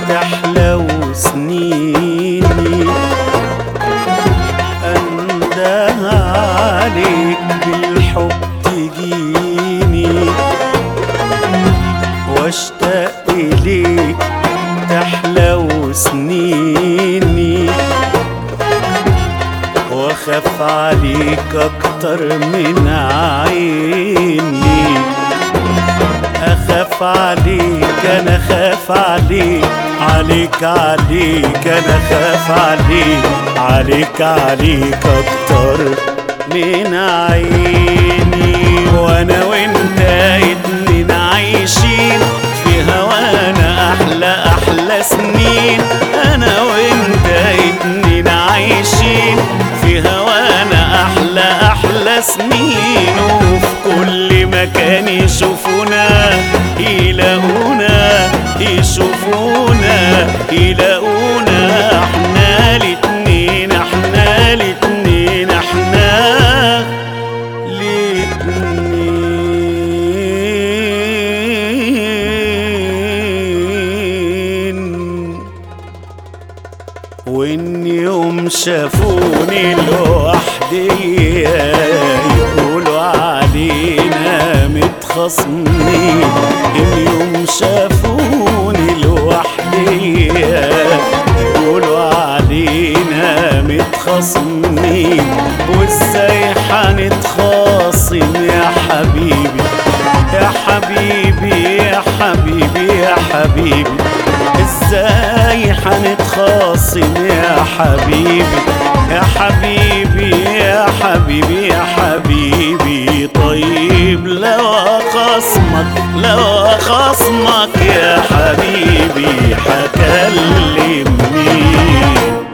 تحلو سنيني انده عليك بالحب تجيني واشتاق اليك تحلو سنيني واخاف عليك اكتر من عيني اخاف عليك انا خاف عليك عليك عليك انا خاف عليك عليك عليك اكتر من عيني وانا وانت اتنين عايشين في هوانا احلى احلى سنين انا وانت اتنين عايشين في هوانا احلى احلى سنين وفي كل مكان يشوفونا يلاقونا يشوفونا يلاقونا احنا الاتنين احنا الاتنين احنا الاتنين وان يوم شافوني لوحدي يقولوا علينا متخاصمين ان يوم شافوني لوحدي يقولوا علينا متخاصمين وازاي حنتخاصم يا حبيبي يا حبيبي يا حبيبي يا حبيبي ازاي حنتخاصم يا حبيبي يا حبيبي يا حبيبي يا حبيبي طيب لو اخصمك لو اخصمك يا حبيبي حكلم مين